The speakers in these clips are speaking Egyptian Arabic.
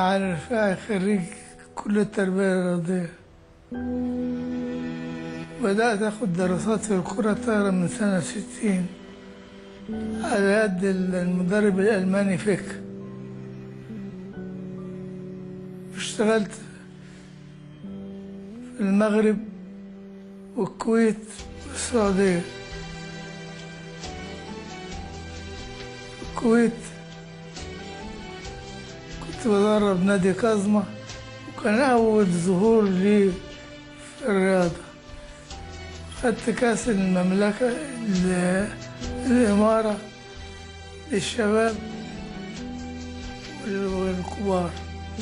علي رفاعي خريج كلية التربية الرياضية بدأت أخد دراسات في الكرة الطايرة من سنة ستين على يد المدرب الألماني فيك اشتغلت في المغرب والكويت والسعودية الكويت كنت بدرب نادي كازما وكان أول ظهور لي في الرياضة خدت كأس المملكة ال- الإمارة للشباب وال- والكبار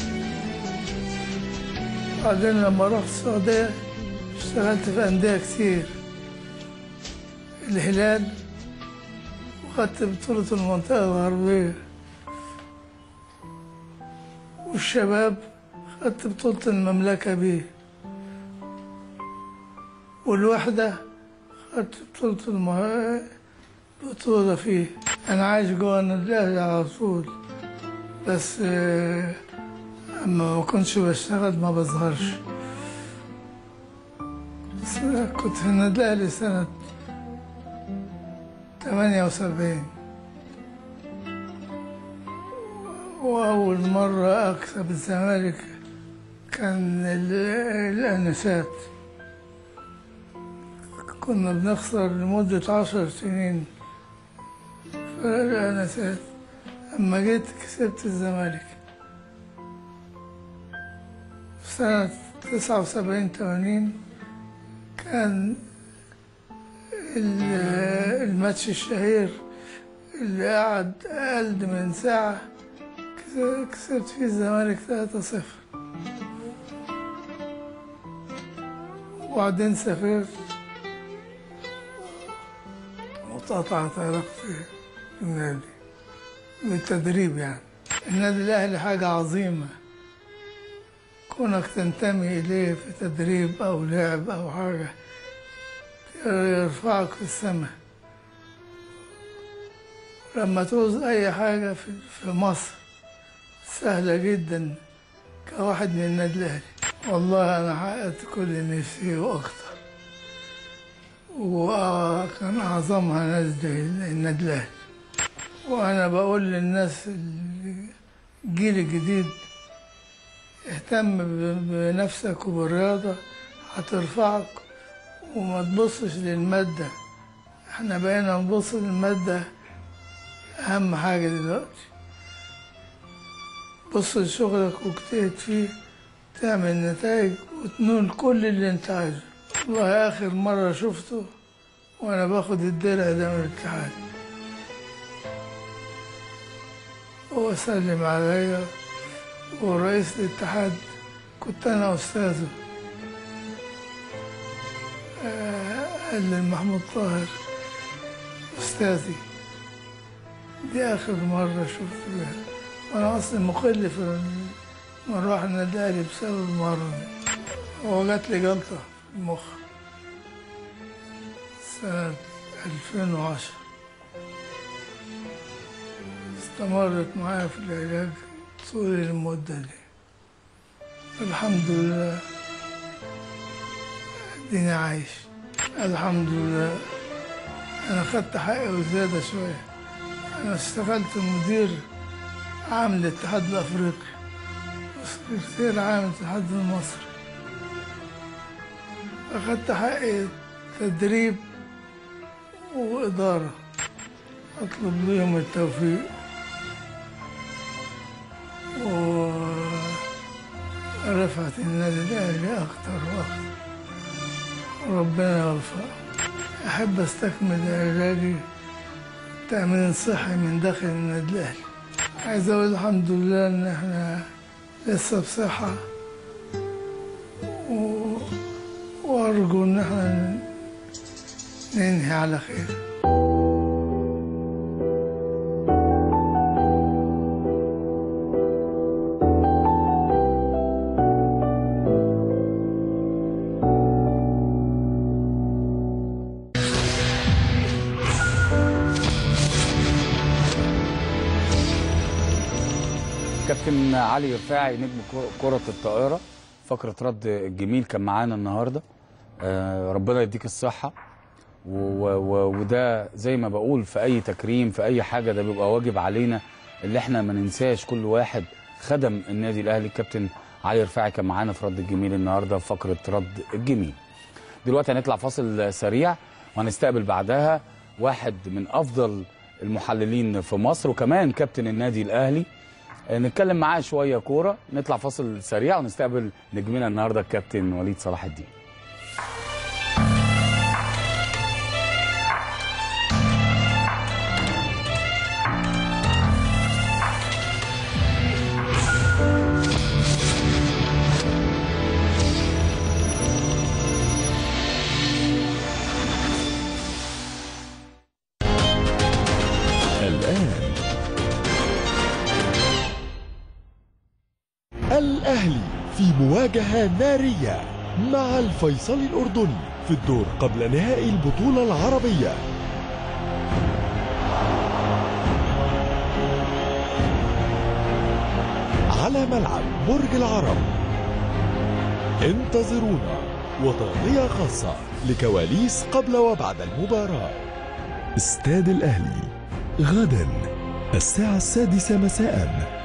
بعدين لما رحت السعودية اشتغلت في أندية كتير الهلال وخدت بطولة المنطقة الغربية والشباب خدت بطولة المملكة بيه والوحدة خدت بطولة المه... بطولة فيه أنا عايش جوا النادي الأهلي على طول بس آه، أما ما كنتش بشتغل ما بظهرش بس كنت في النادي الأهلي سنة تمانية وسبعين وأول مرة أكسب الزمالك كان ال- الأنسات كنا بنخسر لمدة عشر سنين في الأنسات أما جيت كسبت الزمالك في سنة تسعة وسبعين تمانين كان ال- الماتش الشهير اللي قعد أقل من ساعة كس- كسبت فيه الزمالك 3-0 وبعدين سافرت وقطعت علاقتي بالنادي بالتدريب يعني النادي الأهلي حاجة عظيمة كونك تنتمي إليه في تدريب أو لعب أو حاجة يرفعك في السماء لما تعوز أي حاجة في في مصر سهلة جدا كواحد من النادي الأهلي والله أنا حققت كل نفسي وأكتر وكان أعظمها نادي النادي الأهلي وأنا بقول للناس الجيل الجديد اهتم ب- بنفسك وبالرياضة هترفعك وما تبصش للمادة احنا بقينا نبص للمادة أهم حاجة دلوقتي بص لشغلك واجتهد فيه تعمل نتائج وتنول كل اللي انت عايزه والله آخر مرة شفته وأنا باخد الدرع ده من الاتحاد هو سلم عليا ورئيس الاتحاد كنت أنا أستاذه آه، قال لي محمود طاهر أستاذي دي آخر مرة شفت بيها وأنا أصلا مقل في مروح النادي الأهلي بسبب المرة دي هو جات لي جلطة في المخ سنة 2010 استمرت معايا في العلاج طول المدة دي الحمد لله اديني عايش الحمد لله انا خدت حقي وزيادة شوية انا اشتغلت مدير عام الاتحاد الافريقي وسكرتير عام الاتحاد المصري اخدت حقي تدريب وإدارة أطلب لهم التوفيق ورفعت النادي الأهلي أكتر وأكتر ربنا يوفق أحب أستكمل علاجي تأمين صحي من داخل النادي الأهلي عايز أقول الحمد لله إن إحنا لسه بصحة و... وأرجو إن إحنا ننهي على خير كابتن علي رفاعي نجم كر- كرة الطائرة فقرة رد الجميل كان معانا النهاردة آه، ربنا يديك الصحة و- و- وده زي ما بقول في أي تكريم في أي حاجة ده بيبقى واجب علينا اللي احنا ما ننساش كل واحد خدم النادي الأهلي الكابتن علي رفاعي كان معانا في رد الجميل النهاردة في فقرة رد الجميل دلوقتي هنطلع فاصل سريع وهنستقبل بعدها واحد من افضل المحللين في مصر وكمان كابتن النادي الاهلي آه، نتكلم معاه شويه كوره نطلع فاصل سريع ونستقبل نجمنا النهارده الكابتن وليد صلاح الدين الآن الأهلي في مواجهة نارية مع الفيصل الأردني في الدور قبل نهائي البطولة العربية على ملعب برج العرب انتظرونا وتغطية خاصة لكواليس قبل وبعد المباراة استاد الأهلي غدا الساعة السادسة مساءً